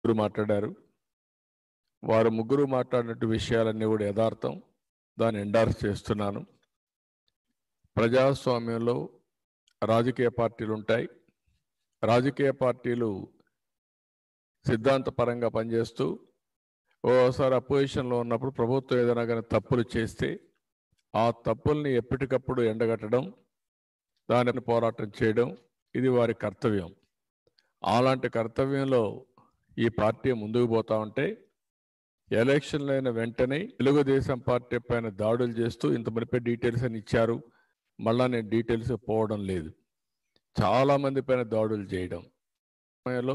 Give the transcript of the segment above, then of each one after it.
ముగ్గురు మాట్లాడారు వారు ముగ్గురు మాట్లాడినట్టు విషయాలన్నీ కూడా యథార్థం దాన్ని ఎండార్స్ చేస్తున్నాను ప్రజాస్వామ్యంలో రాజకీయ పార్టీలు ఉంటాయి రాజకీయ పార్టీలు సిద్ధాంతపరంగా పనిచేస్తూ ఓసారి అపోజిషన్లో ఉన్నప్పుడు ప్రభుత్వం ఏదైనా కానీ తప్పులు చేస్తే ఆ తప్పుల్ని ఎప్పటికప్పుడు ఎండగట్టడం దానిని పోరాటం చేయడం ఇది వారి కర్తవ్యం అలాంటి కర్తవ్యంలో ఈ పార్టీ ముందుకు పోతా ఉంటే ఎలక్షన్లు అయిన వెంటనే తెలుగుదేశం పార్టీ పైన దాడులు చేస్తూ ఇంత మునిపే డీటెయిల్స్ అని ఇచ్చారు మళ్ళా నేను డీటెయిల్స్ పోవడం లేదు చాలా మంది పైన దాడులు చేయడం సమయంలో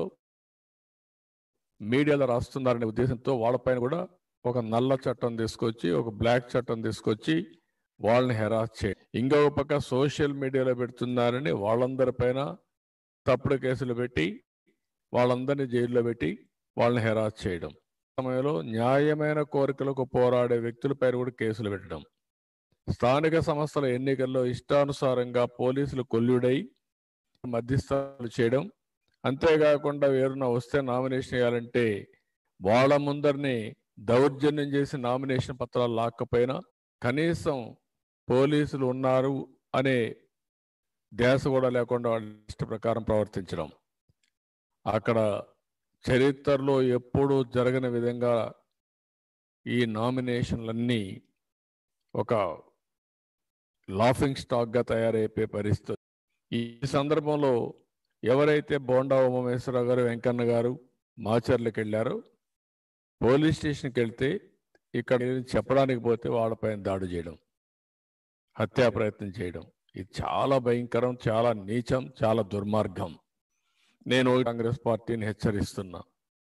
మీడియాలో రాస్తున్నారనే ఉద్దేశంతో వాళ్ళపైన కూడా ఒక నల్ల చట్టం తీసుకొచ్చి ఒక బ్లాక్ చట్టం తీసుకొచ్చి వాళ్ళని హెరాస్ చేయ ఇంకొక పక్క సోషల్ మీడియాలో పెడుతున్నారని వాళ్ళందరిపైన తప్పుడు కేసులు పెట్టి వాళ్ళందరినీ జైల్లో పెట్టి వాళ్ళని హెరాస్ చేయడం సమయంలో న్యాయమైన కోరికలకు పోరాడే వ్యక్తులపైన కూడా కేసులు పెట్టడం స్థానిక సంస్థల ఎన్నికల్లో ఇష్టానుసారంగా పోలీసులు కొల్లుడై మధ్యస్థాలు చేయడం అంతేకాకుండా ఎవరైనా వస్తే నామినేషన్ వేయాలంటే వాళ్ళ ముందరిని దౌర్జన్యం చేసి నామినేషన్ పత్రాలు లాక్కపోయినా కనీసం పోలీసులు ఉన్నారు అనే ధ్యాస కూడా లేకుండా వాళ్ళ ఇష్ట ప్రకారం ప్రవర్తించడం అక్కడ చరిత్రలో ఎప్పుడూ జరగని విధంగా ఈ నామినేషన్లన్నీ ఒక లాఫింగ్ స్టాక్గా తయారైపోయే పరిస్థితి ఈ సందర్భంలో ఎవరైతే బోండా ఉమమేశ్వరరావు గారు వెంకన్న గారు మాచర్లకు వెళ్ళారో పోలీస్ స్టేషన్కి వెళ్తే ఇక్కడ చెప్పడానికి పోతే వాళ్ళపైన దాడి చేయడం హత్యా ప్రయత్నం చేయడం ఇది చాలా భయంకరం చాలా నీచం చాలా దుర్మార్గం నేను కాంగ్రెస్ పార్టీని హెచ్చరిస్తున్నా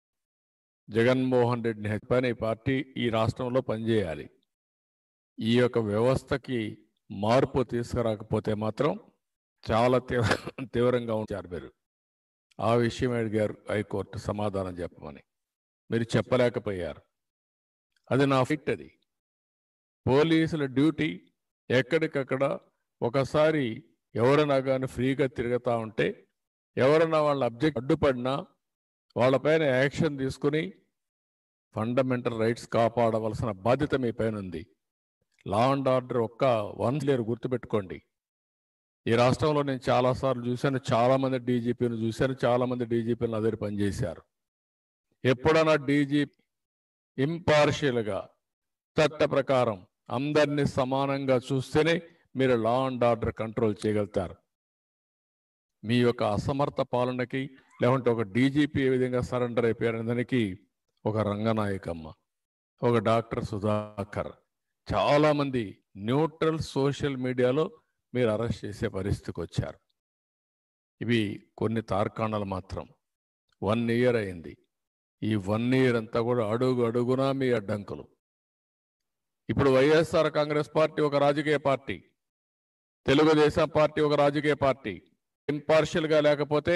జగన్మోహన్ రెడ్డిని హెచ్చపైన ఈ పార్టీ ఈ రాష్ట్రంలో పనిచేయాలి ఈ యొక్క వ్యవస్థకి మార్పు తీసుకురాకపోతే మాత్రం చాలా తీవ్ర తీవ్రంగా ఉంచారు మీరు ఆ విషయం అడిగారు హైకోర్టు సమాధానం చెప్పమని మీరు చెప్పలేకపోయారు అది నా ఫిట్ అది పోలీసుల డ్యూటీ ఎక్కడికక్కడ ఒకసారి ఎవరైనా కానీ ఫ్రీగా తిరుగుతూ ఉంటే ఎవరైనా వాళ్ళ అబ్జెక్ట్ అడ్డుపడినా వాళ్ళపైన యాక్షన్ తీసుకుని ఫండమెంటల్ రైట్స్ కాపాడవలసిన బాధ్యత మీ పైన ఉంది లా అండ్ ఆర్డర్ ఒక్క వన్ లేరు గుర్తుపెట్టుకోండి ఈ రాష్ట్రంలో నేను చాలాసార్లు చూశాను చాలామంది డీజీపీని చూశాను చాలామంది డీజీపీలు నా దగ్గర పనిచేశారు ఎప్పుడైనా డీజీపీ ఇంపార్షియల్గా చట్ట ప్రకారం అందరినీ సమానంగా చూస్తేనే మీరు లా అండ్ ఆర్డర్ కంట్రోల్ చేయగలుగుతారు మీ యొక్క అసమర్థ పాలనకి లేకుంటే ఒక డీజీపీ ఏ విధంగా సరెండర్ అయిపోయారనే దానికి ఒక రంగనాయకమ్మ ఒక డాక్టర్ సుధాకర్ చాలామంది న్యూట్రల్ సోషల్ మీడియాలో మీరు అరెస్ట్ చేసే పరిస్థితికి వచ్చారు ఇవి కొన్ని తార్కాణాలు మాత్రం వన్ ఇయర్ అయింది ఈ వన్ ఇయర్ అంతా కూడా అడుగు అడుగునా మీ అడ్డంకులు ఇప్పుడు వైఎస్ఆర్ కాంగ్రెస్ పార్టీ ఒక రాజకీయ పార్టీ తెలుగుదేశం పార్టీ ఒక రాజకీయ పార్టీ ఇంపార్షియల్గా లేకపోతే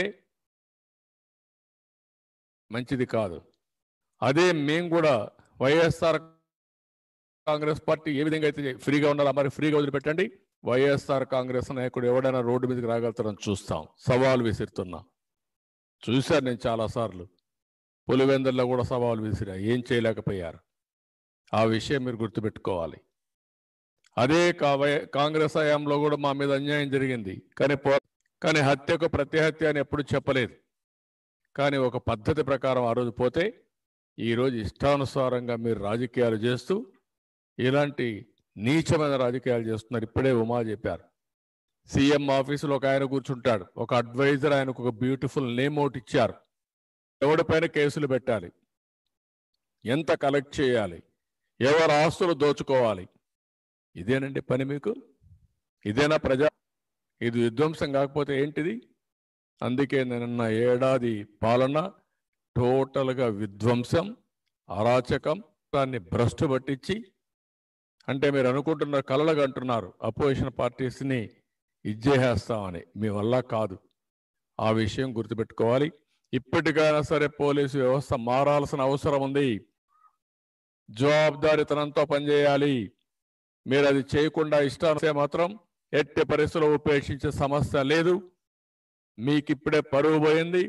మంచిది కాదు అదే మేము కూడా వైఎస్ఆర్ కాంగ్రెస్ పార్టీ ఏ విధంగా అయితే ఫ్రీగా ఉండాలో మరి ఫ్రీగా వదిలిపెట్టండి వైఎస్ఆర్ కాంగ్రెస్ నాయకుడు ఎవడైనా రోడ్డు మీదకి రాగలుగుతారని చూస్తాం సవాలు విసిరుతున్నా చూశాను నేను చాలాసార్లు పులివెందుల్లో కూడా సవాలు విసిరా ఏం చేయలేకపోయారు ఆ విషయం మీరు గుర్తుపెట్టుకోవాలి అదే కా- వై- కాంగ్రెస్ హయాంలో కూడా మా మీద అన్యాయం జరిగింది కానీ పో కానీ హత్యకు ప్రతిహత్య అని ఎప్పుడు చెప్పలేదు కానీ ఒక పద్ధతి ప్రకారం ఆ రోజు పోతే ఈరోజు ఇష్టానుసారంగా మీరు రాజకీయాలు చేస్తూ ఇలాంటి నీచమైన రాజకీయాలు చేస్తున్నారు ఇప్పుడే ఉమా చెప్పారు సీఎం ఆఫీసులో ఒక ఆయన కూర్చుంటాడు ఒక అడ్వైజర్ ఆయనకు ఒక బ్యూటిఫుల్ నేమ్ అవుట్ ఇచ్చారు ఎవడిపైన కేసులు పెట్టాలి ఎంత కలెక్ట్ చేయాలి ఎవరు ఆస్తులు దోచుకోవాలి ఇదేనండి పని మీకు ఇదేనా ప్రజా ఇది విధ్వంసం కాకపోతే ఏంటిది అందుకే నిన్న ఏడాది పాలన టోటల్గా విధ్వంసం అరాచకం దాన్ని భ్రష్టు పట్టించి అంటే మీరు అనుకుంటున్న కలలుగా అంటున్నారు అపోజిషన్ పార్టీస్ని ఇచ్చేసేస్తామని మీ వల్ల కాదు ఆ విషయం గుర్తుపెట్టుకోవాలి ఇప్పటికైనా సరే పోలీసు వ్యవస్థ మారాల్సిన అవసరం ఉంది జవాబుదారితనంతో పనిచేయాలి మీరు అది చేయకుండా ఇష్టాన్ని మాత్రం ఎట్టి పరిస్థితుల్లో ఉపేక్షించే సమస్య లేదు మీకు ఇప్పుడే పరువు పోయింది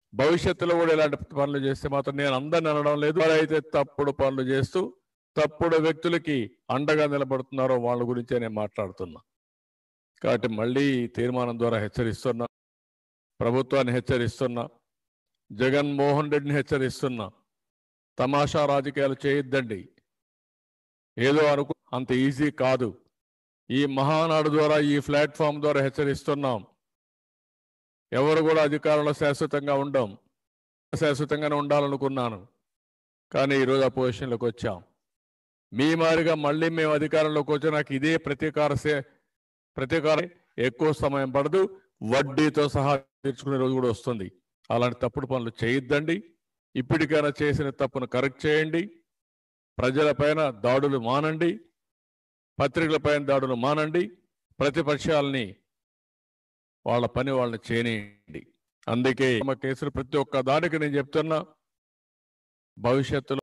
భవిష్యత్తులో కూడా ఇలాంటి పనులు చేస్తే మాత్రం నేను అందరిని అనడం లేదు ఎవరైతే తప్పుడు పనులు చేస్తూ తప్పుడు వ్యక్తులకి అండగా నిలబడుతున్నారో వాళ్ళ గురించే నేను మాట్లాడుతున్నా కాబట్టి మళ్ళీ ఈ తీర్మానం ద్వారా హెచ్చరిస్తున్నా ప్రభుత్వాన్ని హెచ్చరిస్తున్నా జగన్మోహన్ రెడ్డిని హెచ్చరిస్తున్నా తమాషా రాజకీయాలు చేయొద్దండి ఏదో అనుకు అంత ఈజీ కాదు ఈ మహానాడు ద్వారా ఈ ప్లాట్ఫామ్ ద్వారా హెచ్చరిస్తున్నాం ఎవరు కూడా అధికారంలో శాశ్వతంగా ఉండం శాశ్వతంగానే ఉండాలనుకున్నాను కానీ ఈరోజు ఆ పొజిషన్లోకి వచ్చాం మీ మారిగా మళ్ళీ మేము అధికారంలోకి వచ్చినాక ఇదే ప్రతీకార సే- ప్రతీకారం ఎక్కువ సమయం పడదు వడ్డీతో సహా తీర్చుకునే రోజు కూడా వస్తుంది అలాంటి తప్పుడు పనులు చేయొద్దండి ఇప్పటికైనా చేసిన తప్పును కరెక్ట్ చేయండి ప్రజలపైన దాడులు మానండి పత్రికలపైన దాడులు మానండి ప్రతిపక్షాలని వాళ్ళ పని వాళ్ళని చేయనియండి అందుకే మా కేసులు ప్రతి ఒక్క దానికి నేను చెప్తున్నా భవిష్యత్తులో